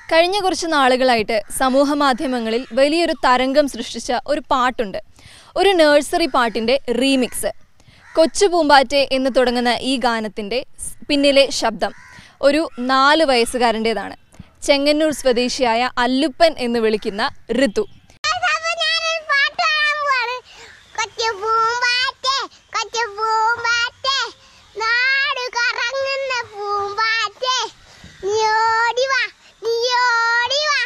കഴിഞ്ഞ കുറച്ച് നാളുകളായിട്ട് സമൂഹ മാധ്യമങ്ങളിൽ വലിയൊരു തരംഗം സൃഷ്ടിച്ച ഒരു പാട്ടുണ്ട് ഒരു നഴ്സറി പാട്ടിൻ്റെ റീമിക്സ് കൊച്ചു പൂമ്പാറ്റെ എന്ന് തുടങ്ങുന്ന ഈ ഗാനത്തിൻ്റെ സ് പിന്നിലെ ശബ്ദം ഒരു നാല് വയസ്സുകാരൻ്റേതാണ് ചെങ്ങന്നൂർ സ്വദേശിയായ അല്ലുപ്പൻ എന്ന് വിളിക്കുന്ന ഋതു അപ്പൊ ഞാനൊരു പാട്ട് പാടാൻ പോവാണ്. കൊച്ചു പൂമ്പാറ്റേ, കൊച്ചു പൂമ്പാറ്റേ, നാട് കറങ്ങുന്ന പൂമ്പാറ്റേ, നീ ഓടി വാ, നീ ഓടി വാ.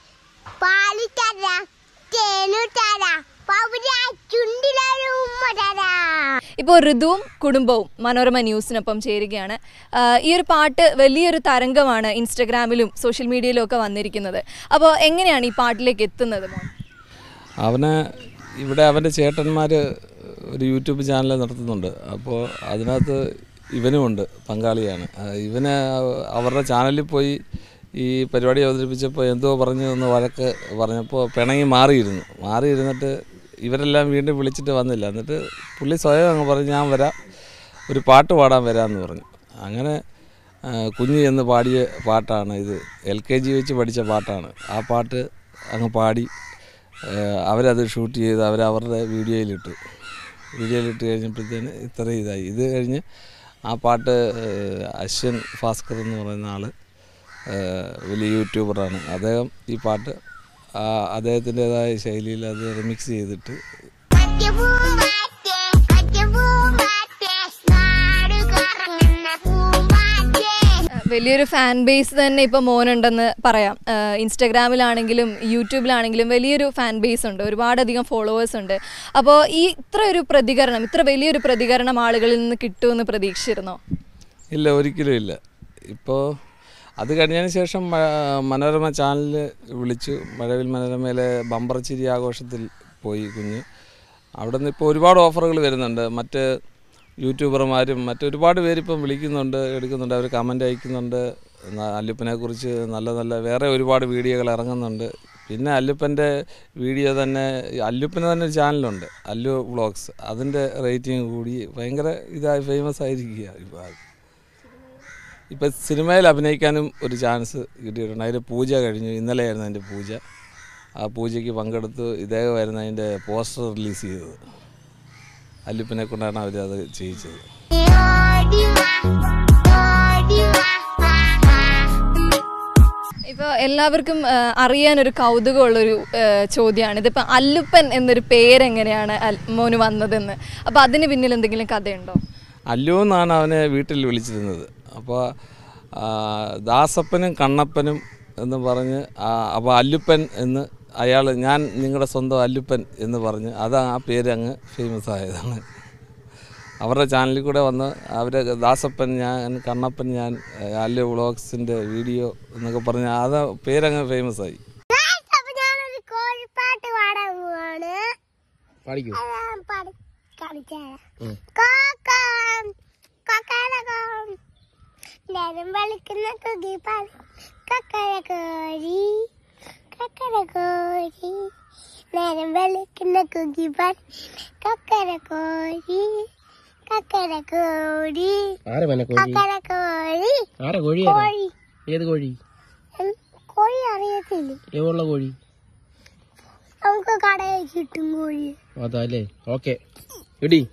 പാല് തരാം, തേന് തരാം, പൗരാ ചുണ്ടിലൊരു ഉമ്മ തരാം. ഇപ്പോൾ ഋതുവും കുടുംബവും മനോരമ ന്യൂസിനൊപ്പം ചേരുകയാണ് ആഹ് ഈ ഒരു പാട്ട് വലിയൊരു തരംഗമാണ് ഇൻസ്റ്റഗ്രാമിലും സോഷ്യൽ മീഡിയയിലും ഒക്കെ വന്നിരിക്കുന്നത് അപ്പോൾ എങ്ങനെയാണ് ഈ പാട്ടിലേക്ക് എത്തുന്നത് മോൻ അവന് ഇവിടെ അവൻ്റെ ചേട്ടന്മാർ ഒരു യൂട്യൂബ് ചാനൽ നടത്തുന്നുണ്ട് അപ്പോൾ അതിനകത്ത് ഇവനുമുണ്ട് പങ്കാളിയാണ് ആ, ഇവന് അവരുടെ ചാനലിൽ പോയി ഈ പരിപാടി അവതരിപ്പിച്ചപ്പോൾ എന്തോ പറഞ്ഞു എന്ന് വഴക്ക് പറഞ്ഞപ്പോൾ പിണങ്ങി മാറിയിരുന്നു മാറിയിരുന്നിട്ട് ഇവരെല്ലാം വീണ്ടും വിളിച്ചിട്ട് വന്നില്ല എന്നിട്ട് പുള്ളി സ്വയം അങ്ങ് പറഞ്ഞു ഞാൻ വരാം ഒരു പാട്ട് പാടാൻ വരാമെന്ന് പറഞ്ഞു അങ്ങനെ ആ, കുഞ്ഞ് എന്ന് പാടിയ പാട്ടാണ് ഇത് എൽ കെ ജി വെച്ച് പഠിച്ച പാട്ടാണ് ആ പാട്ട് അങ്ങ് പാടി ഏഹ് അവരത് ഷൂട്ട് ചെയ്ത് അവർ അവരുടെ വീഡിയോയിലിട്ടു വീഡിയോയിലിട്ട് കഴിഞ്ഞപ്പോഴത്തേന് ഇത്ര ഇതായി ഇത് കഴിഞ്ഞ് ആ പാട്ട് ഏഹ് അശ്വൻ ഭാസ്കർ എന്ന് പറയുന്ന ആൾ വലിയ യൂട്യൂബറാണ് അദ്ദേഹം ഈ പാട്ട് ആ അദ്ദേഹത്തിൻ്റെതായ ശൈലിയിൽ അത് റിമിക്സ് ചെയ്തിട്ട് കൊച്ചു പൂമ്പാറ്റേ, കൊച്ചു പൂമ്പാറ്റേ, നാട് കറങ്ങുന്ന പൂമ്പാറ്റേ. വലിയൊരു ഫാൻ ബേസ് തന്നെ ഇപ്പോൾ മോനുണ്ടെന്ന് പറയാം ആഹ് ഇൻസ്റ്റഗ്രാമിലാണെങ്കിലും യൂട്യൂബിലാണെങ്കിലും വലിയൊരു ഫാൻ ബേസ് ഉണ്ട് ഒരുപാടധികം ഫോളോവേഴ്സ് ഉണ്ട് അപ്പോൾ ഈ ഇത്ര ഒരു പ്രതികരണം ഇത്ര വലിയൊരു പ്രതികരണം ആളുകളിൽ നിന്ന് കിട്ടുമെന്ന് പ്രതീക്ഷിച്ചിരുന്നോ ഇല്ല ഒരിക്കലും ഇല്ല ഇപ്പോൾ അത് കഴിഞ്ഞതിന് ശേഷം മ- മനോരമ ചാനലിൽ വിളിച്ചു മഴവിൽ മനോരമയിലെ ബമ്പർ ചിരി ആഘോഷത്തിൽ പോയി കുഞ്ഞ് അവിടെ നിന്ന് ഇപ്പോൾ ഒരുപാട് ഓഫറുകൾ വരുന്നുണ്ട് മറ്റ് യൂട്യൂബർമാരും മറ്റൊരുപാട് പേര് ഇപ്പം വിളിക്കുന്നുണ്ട് എടുക്കുന്നുണ്ട് അവർ കമൻ്റ് അയക്കുന്നുണ്ട് ന- അല്ലുപ്പനെ കുറിച്ച് നല്ല നല്ല വേറെ ഒരുപാട് വീഡിയോകൾ ഇറങ്ങുന്നുണ്ട് പിന്നെ അല്ലുപ്പൻ്റെ വീഡിയോ തന്നെ അല്ലുപ്പന് തന്നെ ഒരു ചാനലുണ്ട് അല്ലു വ്ളോഗ്സ് അതിൻ്റെ റേറ്റിംഗ് കൂടി ഭയങ്കര ഇതായി ഫേമസ് ആയിരിക്കുക ഇപ്പോൾ ഇപ്പം സിനിമയിൽ അഭിനയിക്കാനും ഒരു ചാൻസ് കിട്ടിയിട്ടുണ്ട് അതിൻ്റെ പൂജ കഴിഞ്ഞു ഇന്നലെയായിരുന്നു അതിൻ്റെ പൂജ ആ പൂജയ്ക്ക് പങ്കെടുത്ത് ഇദ്ദേഹമായിരുന്നു അതിൻ്റെ പോസ്റ്റർ റിലീസ് ചെയ്തത് അല്ലുപ്പിനെ കൊണ്ടാണ് അവർ അത് ചെയ്യിച്ചത് നീ ഓടി വാ, ഓടി വാ, വാ, വാ. ഇപ്പോൾ എല്ലാവർക്കും ആഹ് അറിയാനൊരു കൗതുകമുള്ളൊരു ആഹ് ചോദ്യമാണ് ഇതിപ്പോൾ അല്ലുപ്പൻ എന്നൊരു പേരെങ്ങനെയാണ് അൽ- മോന് വന്നതെന്ന് അപ്പോൾ അതിന് പിന്നിൽ എന്തെങ്കിലും കഥയുണ്ടോ അല്ലു എന്നാണ് അവനെ വീട്ടിൽ വിളിച്ചിരുന്നത് അപ്പോൾ ദാസപ്പനും കണ്ണപ്പനും എന്ന് പറഞ്ഞ് അപ്പോൾ അല്ലുപ്പൻ എന്ന് അയാൾ ഞാൻ നിങ്ങളുടെ സ്വന്തം അല്ലുപ്പൻ എന്ന് പറഞ്ഞ് അത് ആ പേര് അങ്ങ് ഫേമസ് ആയതാണ് അവരുടെ ചാനലിൽ കൂടെ വന്ന് അവർ ദാസപ്പൻ ഞാൻ കണ്ണപ്പൻ ഞാൻ ഏഹ്, അല്ലു വ്ളോഗ്സിൻ്റെ വീഡിയോ എന്നൊക്കെ പറഞ്ഞ് അത് പേരങ്ങ് ഫേമസ് ആയി Guys, അപ്പൊ ഞാനൊരു കോഴിപ്പാട്ട് പാടാൻ പോവാണ് പാടിക്കൂ അത് ഞാൻ പാടി കാണിച്ചുതരാം. കോക്കാം, കൊക്കരക്കോം. നേരം വെളുക്കുന്ന കുകിപ്പാൽ കക്കര കോഴി കക്കര കോഴി നേരം വെളുക്കുന്ന കുകിപ്പാൽ കക്കര കോഴി കക്കര കോഴി ആരെ മന കോഴി കക്കര കോഴി ആരെ കോഴി കോഴി ഏത് കോഴി ഉം, കോഴി അറിയത്തില്ലേ എവിടെയുള്ള കോഴി നമുക്ക് കടയിൽ കിട്ടും കോഴി അതല്ലേ ഓക്കെ ഇടി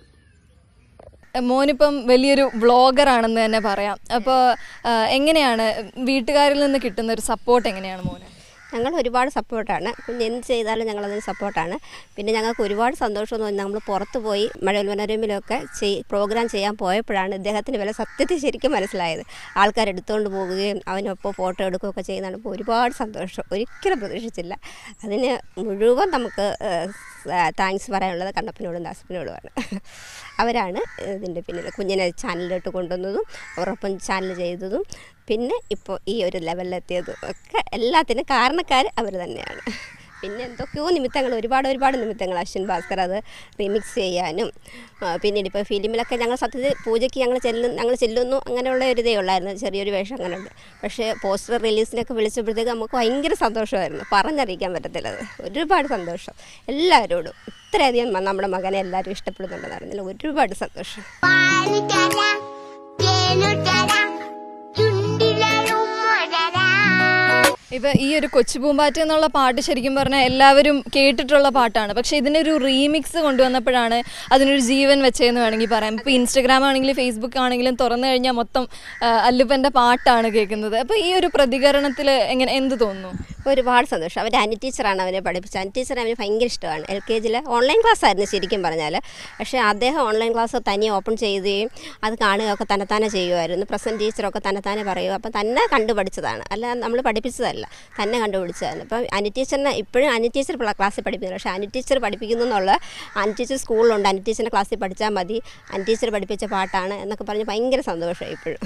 മോനിപ്പം വലിയൊരു വ്ളോഗറാണെന്ന് തന്നെ പറയാം അപ്പോൾ എങ്ങനെയാണ് വീട്ടുകാരിൽ നിന്ന് കിട്ടുന്ന ഒരു സപ്പോർട്ട് എങ്ങനെയാണ് മോന് ഞങ്ങൾ ഒരുപാട് സപ്പോർട്ടാണ് കുഞ്ഞ് എന്ത് ചെയ്താലും ഞങ്ങളതിന് സപ്പോർട്ടാണ് പിന്നെ ഞങ്ങൾക്ക് ഒരുപാട് സന്തോഷം എന്ന് പറഞ്ഞാൽ നമ്മൾ പുറത്ത് പോയി മഴവിൽ മനോരമയിലൊക്കെ ചെയ് പ്രോഗ്രാം ചെയ്യാൻ പോയപ്പോഴാണ് ഇദ്ദേഹത്തിൻ്റെ വില സത്യത്തിൽ ശരിക്കും മനസ്സിലായത് ആൾക്കാർ എടുത്തുകൊണ്ട് പോവുകയും അവനൊപ്പം ഫോട്ടോ എടുക്കുകയൊക്കെ ചെയ്യുന്നതാണ് ഇപ്പോൾ ഒരുപാട് സന്തോഷം ഒരിക്കലും പ്രതീക്ഷിച്ചില്ല അതിന് മുഴുവൻ നമുക്ക് താങ്ക്സ് പറയാനുള്ളത് കണ്ണപ്പനോടും ദാസപ്പനോടുമാണ് അവരാണ് ഇതിൻ്റെ പിന്നിൽ കുഞ്ഞിനെ ചാനലിലോട്ട് കൊണ്ടുവന്നതും അവരൊപ്പം ചാനൽ ചെയ്തതും പിന്നെ ഇപ്പോൾ ഈ ഒരു ലെവലിലെത്തിയതും ഒക്കെ എല്ലാത്തിനും കാരണക്കാർ അവർ തന്നെയാണ് പിന്നെ എന്തൊക്കെയോ നിമിത്തങ്ങൾ ഒരുപാട് ഒരുപാട് നിമിത്തങ്ങൾ അശ്വിൻ ഭാസ്കർ അത് റിമിക്സ് ചെയ്യാനും ആ, പിന്നീട് ഇപ്പോൾ ഫിലിമിലൊക്കെ ഞങ്ങൾ സത്യത്തിൽ പൂജയ്ക്ക് ഞങ്ങൾ ചെല്ലുന്നു ഞങ്ങൾ ചെല്ലുന്നു അങ്ങനെയുള്ള ഒരു ഇതേ ഉള്ളായിരുന്നു ചെറിയൊരു വേഷം അങ്ങനെ ഉണ്ട് പക്ഷേ പോസ്റ്റർ റിലീസിനൊക്കെ വിളിച്ചപ്പോഴത്തേക്ക് നമുക്ക് ഭയങ്കര സന്തോഷമായിരുന്നു പറഞ്ഞറിയിക്കാൻ പറ്റത്തില്ലത് ഒരുപാട് സന്തോഷം എല്ലാവരോടും ഇത്രയധികം നമ്മുടെ മകനെ എല്ലാവരും ഇഷ്ടപ്പെടുന്നുണ്ടെന്ന് അറിഞ്ഞാൽ ഒരുപാട് സന്തോഷം പാല് തരാം, തേന് തരാം, ചുണ്ടിലൊരു ഉമ്മ തരാം. ഇപ്പൊ ഈ ഒരു കൊച്ചു പൂമ്പാറ്റ എന്നുള്ള പാട്ട് ശരിക്കും പറഞ്ഞാൽ എല്ലാവരും കേട്ടിട്ടുള്ള പാട്ടാണ് പക്ഷെ ഇതിനൊരു റീമിക്സ് കൊണ്ടുവന്നപ്പോഴാണ് അതിനൊരു ജീവൻ വെച്ചതെന്ന് വേണമെങ്കിൽ പറയാം ഇപ്പോൾ ഇൻസ്റ്റഗ്രാം ആണെങ്കിലും ഫേസ്ബുക്ക് ആണെങ്കിലും തുറന്നു കഴിഞ്ഞാൽ മൊത്തം ആ, അല്ലുപ്പൻ്റെ പാട്ടാണ് കേൾക്കുന്നത് അപ്പോൾ ഈ ഒരു പ്രതികരണത്തിൽ എങ്ങനെ എന്ത് തോന്നുന്നു ഒരുപാട് സന്തോഷം അവൻ്റെ അനി ടീച്ചറാണ് അവനെ പഠിപ്പിച്ചത് അനി ടീച്ചർ അവന് ഭയങ്കര ഇഷ്ടമാണ് എൽ കെ ജിയിൽ ഓൺലൈൻ ക്ലാസ് ആയിരുന്നു ശരിക്കും പറഞ്ഞാൽ പക്ഷേ അദ്ദേഹം ഓൺലൈൻ ക്ലാസ് തനിയെ ഓപ്പൺ ചെയ്യുകയും അത് കാണുകയൊക്കെ തന്നെത്താനെ ചെയ്യുമായിരുന്നു പ്രസൻറ്റ് ടീച്ചറൊക്കെ തന്നെത്താനെ പറയുക അപ്പം തന്നെ കണ്ടുപഠിച്ചതാണ് അല്ല നമ്മൾ പഠിപ്പിച്ചതല്ല തന്നെ കണ്ടുപിടിച്ചതാണ് അപ്പം അനി ടീച്ചറിനെ ഇപ്പോഴും അനി ടീച്ചർ ക്ലാസ്സിൽ പഠിപ്പിക്കുന്നത് പക്ഷേ അനി ടീച്ചർ പഠിപ്പിക്കുന്നു എന്നുള്ള അനി ടീച്ചർ സ്കൂളിലുണ്ട് അനി ടീച്ചറിൻ്റെ ക്ലാസ്സിൽ പഠിച്ചാൽ മതി അനി ടീച്ചർ പഠിപ്പിച്ച പാട്ടാണ് എന്നൊക്കെ പറഞ്ഞ് ഭയങ്കര സന്തോഷമായി ഇപ്പോഴും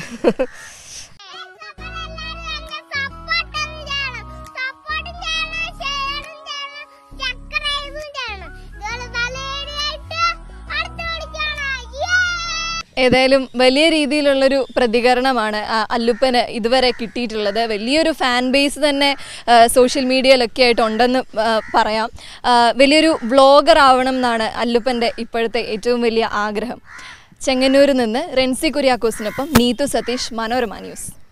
ഏതായാലും വലിയ രീതിയിലുള്ളൊരു പ്രതികരണമാണ് ആ അല്ലുപ്പന് ഇതുവരെ കിട്ടിയിട്ടുള്ളത് വലിയൊരു ഫാൻ ബേസ് തന്നെ ആ, സോഷ്യൽ മീഡിയയിലൊക്കെ ആയിട്ട് ഉണ്ടെന്ന് ആ, പറയാം ആ, വലിയൊരു വ്ളോഗർ ആവണം എന്നാണ് അല്ലുപ്പൻ്റെ ഇപ്പോഴത്തെ ഏറ്റവും വലിയ ആഗ്രഹം ചെങ്ങന്നൂരിൽ നിന്ന് റെൻസി കുര്യാക്കോസിനൊപ്പം നീതു സതീഷ് മനോരമ ന്യൂസ്